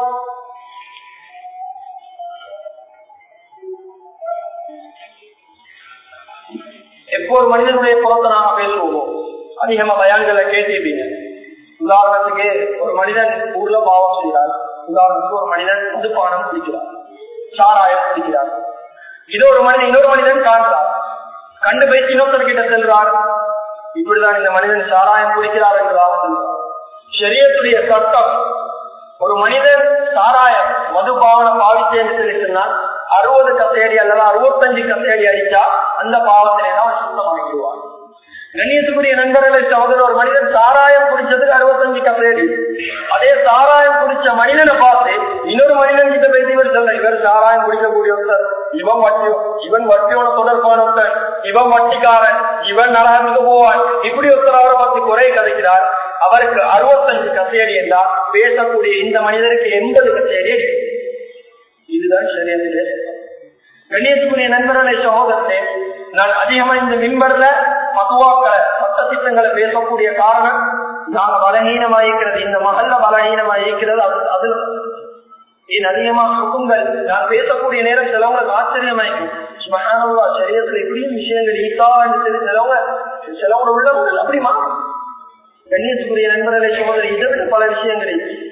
எப்போ ஒரு மனிதனுடைய புறத்தை நாம பேசுவோமோ அதிகமா பயான்களை கேட்டிருப்பீங்க உதாரணத்துக்கு ஒரு மனிதன் ஊர்ல பாவம் செய்கிறார் உதாரணத்துக்கு ஒரு மனிதன் மதுப்பானம் குடிக்கிறார் சாராயம் குடிக்கிறார் இது ஒரு மனிதன் இன்னொரு மனிதன் காண்கிறார் கண்டு பேசி இன்னொருத்தர் கிட்ட செல்றார் இப்படிதான் இந்த மனிதன் சாராயம் குடிக்கிறார் என்று சரியத்துடைய சட்டம் ஒரு மனிதன் சாராயம் மதுபாவன பாவித்தேன்னு சொல்லி சொன்னால் அறுபது கசையடி அல்லது அறுபத்தஞ்சு கசையடி அடிச்சா அந்த பாவத்திலே தான் சுத்தமாக்கிடுவார் கண்ணியத்துக்குரிய நண்பர்களை சகோதரர் ஒரு மனிதன் சாராயம் குடிச்சதுக்கு அறுபத்தஞ்சு கசையடி அதே சாராயம் குடிச்ச மனிதனை பார்த்து இன்னொரு மனிதன் கிட்ட பேசி இவர் சொல்ல இவர் சாராயம் குடிக்கக்கூடியவர் இவன் வட்டி இவன் வட்டியோட தொடர்பானவன் இவன் வட்டிக்காரன் இவன் நரகத்துக்கு போவான் இப்படி ஒருத்தர் அவரை பத்தி குறை கதைக்கிறார் அவருக்கு அறுபத்தஞ்சு கசையடி என்றால் பேசக்கூடிய இந்த மனிதருக்கு எண்பது கசையடி இதுதான் சரியத்திலே கண்ணியத்துக்குரிய நண்பர்களை சகோதரத்தை நான் அதிகமா இந்த மின்பர்ல மதுவாக்களை சட்ட திட்டங்களை பேசக்கூடிய காரணம் நாங்க பலகீனமாயிருக்கிறது இந்த மகல்ல பலகீனமாயிருக்கிறது அது அது என் அதிகமா சுகங்கள் நான் பேசக்கூடிய நேரம் சிலவங்களுக்கு ஆச்சரியமாயிருக்கும் சுபகானவா சரியத்துல இப்படியும் விஷயங்கள் ஈக்கா என்று சொல்லி சிலவங்க சிலவங்க உள்ளவங்க அப்படி மாறும் கண்ணியத்துக்குரிய நண்பர்களை சகோதரி இதை விட பல விஷயங்கள்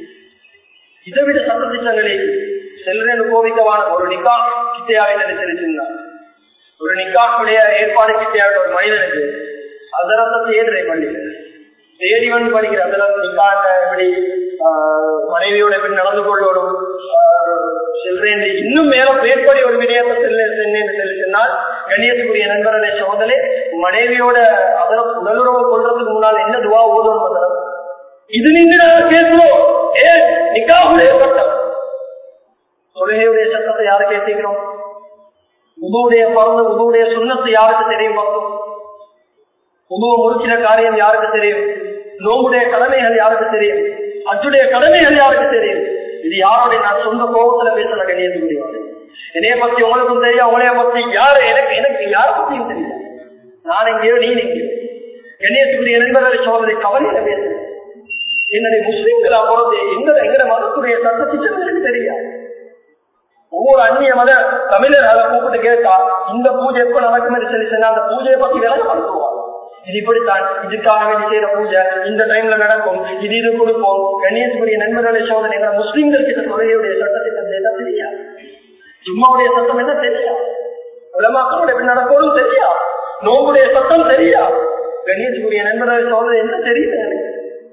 இதை விட சட்ட திட்டங்களை செல்றேன்னு கோவிக்கவான ஒரு நிக்கா கிட்டையாக தெரிஞ்சிருந்தான் ஒரு நிக்காவுடைய ஏற்பாடு கிட்டையாக ஒரு மனிதனுக்கு அதரத்தை தேடுறே பள்ளி தேடி வந்து படிக்கிற அதரத்து நிக்காட்ட எப்படி மனைவியோட எப்படி நடந்து கொள்ளணும் செல்றேன் இன்னும் மேல மேற்படி ஒரு விடயத்தை செல்ல சென்னேன்னு சொல்லி சொன்னால் கண்ணியத்துக்குரிய நண்பர்களே சோதனை மனைவியோட அதர உடலுறவு கொள்றதுக்கு முன்னால் என்ன துவா ஓதும் அதரம் இது நின்று நாங்கள் கேட்கிறோம் ஏ நிக்காவுடைய சட்டம் தொழுகையுடைய சட்டத்தை யாரு கேட்டீங்களோம் உதுவுடைய பிறந்த உதுவுடைய சுண்ணத்தை யாருக்கு தெரியும் பார்க்கும் உதுவை முறிச்சின காரியம் யாருக்கு தெரியும் நோவுடைய கடமைகள் யாருக்கு தெரியும் அச்சுடைய கடமைகள் யாருக்கு தெரியும் இது யாரோட நான் சொந்த கோபத்துல பேசல கணியது முடியாது என்னைய பத்தி உங்களுக்கும் தெரியும் உங்களைய பத்தி யாரு எனக்கு எனக்கு யார பத்தியும் தெரியும் நான் எங்கேயோ நீ எங்கேயோ கண்ணியத்துக்குரிய நண்பர்களை சோதனை கவலையில பேசுறேன் என்னுடைய முஸ்லிம்களா போறது எங்க எங்கட மதத்துடைய சட்ட திட்டம் எனக்கு தெரியாது ஒவ்வொரு அந்நிய மத தமிழர் அதை கூப்பிட்டு கேட்டா இந்த பூஜை எப்ப நடக்கும் சொல்லி சொன்னா அந்த பூஜையை பத்தி விளங்கப்படுத்துவாங்க இது இப்படித்தான் இதுக்காக வேண்டி செய்யற பூஜை இந்த டைம்ல நடக்கும் இது இது கொடுப்போம் கணேசபுரிய நண்பர்களை சோதனை முஸ்லிம்கள் கிட்ட தொழிலுடைய சட்டத்திட்டம் என்ன தெரியாது சும்மாவுடைய சட்டம் என்ன தெரியா உலமாக்களோட எப்படி நடக்கணும் தெரியா நோம்புடைய சட்டம் தெரியா கணேசபுரிய நண்பர்களை சோதனை என்ன தெரியுது எனக்கு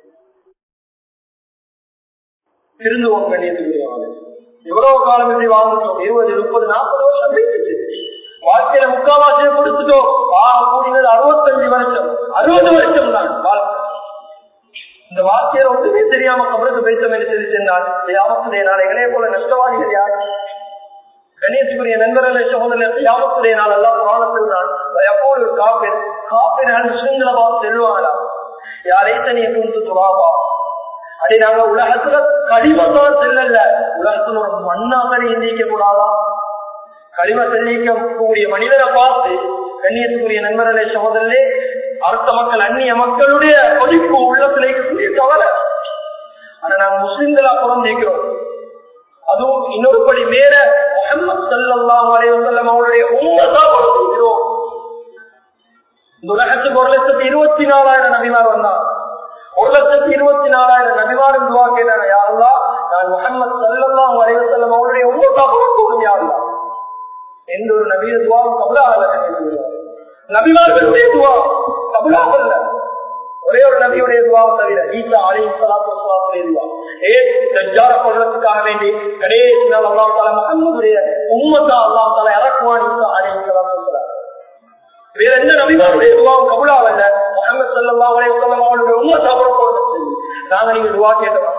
திருந்துவோம் கண்ணியத்துக்குரியவாங்க எவ்வளவு காலம் இப்படி வாழ்ந்துட்டோம் இருபது முப்பது நாற்பது வருஷம் போயிடுச்சு வாழ்க்கையில முக்காவாசியை கொடுத்துட்டோம் ஆக கூடினது அறுபத்தஞ்சு வருஷம் அறுபது வருஷம் தான் வாழ்க்கை இந்த வாழ்க்கையில ஒன்றுமே தெரியாம கபருக்கு பேசம் என்று சொல்லி சென்றால் யாமத்துடைய நாள் எங்களே போல நஷ்டவாதிகள் யார் கணேசுக்குரிய நண்பர்களை சகோதரர் யாமத்துடைய நாள் எல்லாம் புராணத்தில் தான் எப்போது காப்பீர் காப்பீர்கள் முஸ்லிம்களை பார்த்து செல்வாங்களா யாரை தனியை குறித்து துவாபா அதை நாங்க உலகத்துல கடிமத்தான் செல்லல உலகத்துல ஒரு மண்ணாக நீந்திக்க கூடாதா கடிம செல்லிக்கக்கூடிய மனிதரை பார்த்து கண்ணியத்துக்குரிய நண்பர்களே சகோதரே அடுத்த மக்கள் அந்நிய மக்களுடைய கொதிப்பு உள்ளத்துல இருக்கக்கூடிய கவலை ஆனா நாங்க முஸ்லிம்களா பிறந்திருக்கிறோம் அதுவும் இன்னொரு படி மேல முகமது சல்லாஹ் அலைவசல்லம் அவருடைய உண்மைதான் பிறந்திருக்கிறோம் இந்த உலகத்துக்கு ஒரு லட்சத்தி இருபத்தி நாலாயிரம் நபிமார் வந்தார் ஒரு லட்சத்தி இருபத்தி நாலாயிரம் நபிமாரும் துவா கேட்டாங்க யாருலா நான் முகமது சல்லாஹ் அலைவசல்லம் அவருடைய உண்மைதான் பிறந்தோம் யாருலா எந்த ஒரு நபிய துவாவும் கபலாகல நபிமார்களுடைய துவா கபலாகல்ல ஒரே ஒரு நபியுடைய துவாவை தவிர ஈசா அலி சலாத்து வசலாத்துடைய துவா ஏ தஜ்ஜார கொள்றதுக்காக வேண்டி கடைசி நாள் அல்லா தால முகம்மதுடைய உம்மத்தா அல்லா தால இறக்குவான் ஈசா அலி சலாத்து வசலாம் வேற எந்த நபிமாருடைய துவாவும் கபலாகல்ல முகமது சல்லா அலைய சொல்லம் அவருடைய உம்மத்தா புறப்படுறது நாங்க நீங்க துவா கேட்டோம்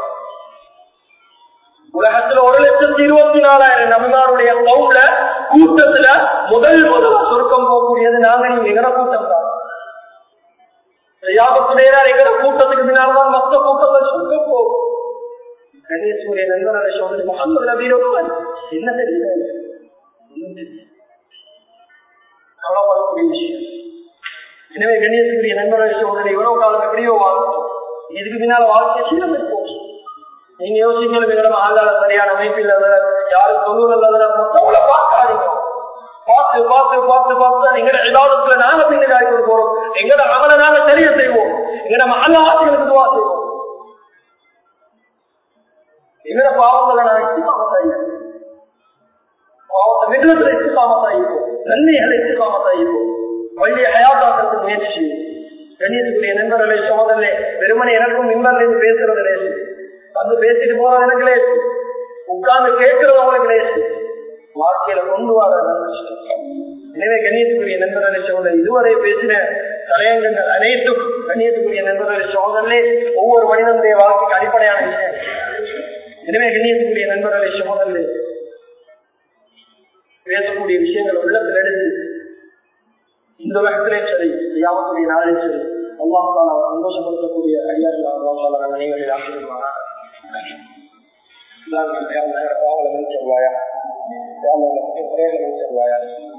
உலகத்துல ஒரு லட்சத்தி இருபத்தி நாலாயிரம் நபிமாருடைய கவுண்ட்ல கூட்டத்துல முதல் முதல் சொர்க்கம் போகக்கூடியது நாங்க நீங்க எங்கட கூட்டம் தான் யாபத்துடைய எங்கட கூட்டத்துக்கு பின்னால்தான் மொத்த கூட்டங்கள் சொர்க்கம் போகும் கணேசூரிய நண்பர்களை சொல்றது முகமது நபீர் என்ன தெரியல எனவே கணேசூரிய நண்பர்களை சொல்றது இவ்வளவு காலம் எப்படியோ வாழ்க்கை இதுக்கு பின்னால வாழ்க்கை சீரம் இருக்கும் நீங்க யோசிக்கணும் எங்களோட ஆண்டால சரியான அமைப்பு இல்லாத யாரும் தொண்ணூறு இல்லாத மொத்தவங்கள பார்க்காதீங்க பார்த்து பார்த்து பார்த்து பார்த்து எங்கட இதாலத்துல நாங்க பின்னாடி ஆகி கொண்டு போறோம் எங்கட அமல நாங்க தெரிய செய்வோம் எங்கட மகன ஆசிரியர்களுக்கு துவா செய்வோம் எங்கட பாவங்களை நாங்க இஸ்லாமத்தாயிருவோம் பாவத்தை விடுதலை இஸ்லாமத்தாயிருவோம் நன்மைகளை இஸ்லாமத்தாயிருவோம் வழியை அயாதாக்கத்துக்கு முயற்சி செய்வோம் கணியத்துக்குரிய நண்பர்களே சோதனை வெறுமனை எனக்கும் மின்பர்ல இருந்து பேசுறது லேசு வந்து பேசிட்டு போறது எனக்கு லேசு உட்கார்ந்து கேட்கறது அவங்களுக்கு லேசு வாழ்க்கையில கொண்டு வர எனவே கண்ணியத்துக்குரிய நண்பர்களை சோதனை இதுவரை பேசின தலையங்கங்கள் அனைத்தும் கண்ணியத்துக்குரிய நண்பர்களை சோதனை ஒவ்வொரு மனிதனுடைய வாழ்க்கைக்கு அடிப்படையான விஷயம் எனவே கண்ணியத்துக்குரிய நண்பர்களை சோதனை பேசக்கூடிய விஷயங்கள் உள்ளத்தில் எடுத்து இந்த உலகத்திலே சரி யாவத்துடைய நாளில் சரி அல்லாஹால சந்தோஷப்படுத்தக்கூடிய அடியார்கள் அல்லாஹால அனைவரில் ஆசிரியமான பாவங்களை சொல்வாயா குறைகளை சொல்வாயா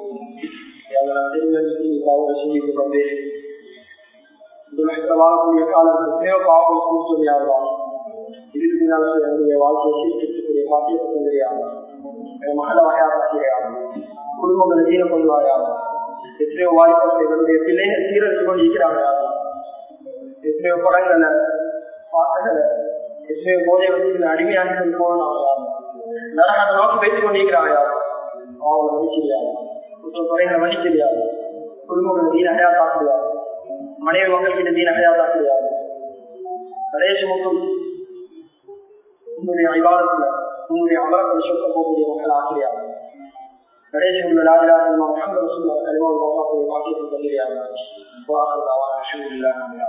பாவங்களை சிந்தித்து கொண்டே இந்த உலகத்தில் வாழக்கூடிய காலத்தில் தேவ பாவங்கள் கூட்டுமையாகவா இதுக்கு பின்னால் என்னுடைய வாழ்க்கையை சீர்திருத்தக்கூடிய பாக்கியத்தை கொள்ளையாக மகள வகையாக குடும்பங்களை தீர கொள்வாயாக எத்தனையோ வாய்ப்புகள் எங்களுடைய பிள்ளைகள் சீரழிச்சு கொண்டு இருக்கிறாங்க எத்தனையோ படங்களை பாட்டுகளை எத்தனையோ போதை வந்து அடிமையாக போனாங்க நரகத்தை நோக்கி பேசிக் கொண்டிருக்கிறாங்க அவங்களை மதிச்சிருக்காங்க குற்ற குறைகளை மதிச்சிருக்காங்க குடும்பங்களை தீன அடையா தாக்குறாங்க மனைவி மக்கள்கிட்ட தீன அடையா தாக்குறாங்க கடைசி மட்டும் உங்களுடைய விவாதத்துல உங்களுடைய அமரத்தில் சொல்ல போகக்கூடிய மக்கள் ஆசிரியாங்க கடைசி உள்ள ராஜராஜன் முகமது ரசூல்லா கலிமாவுல் வாக்கக்கூடிய வாக்கியத்தை சொல்லியாங்க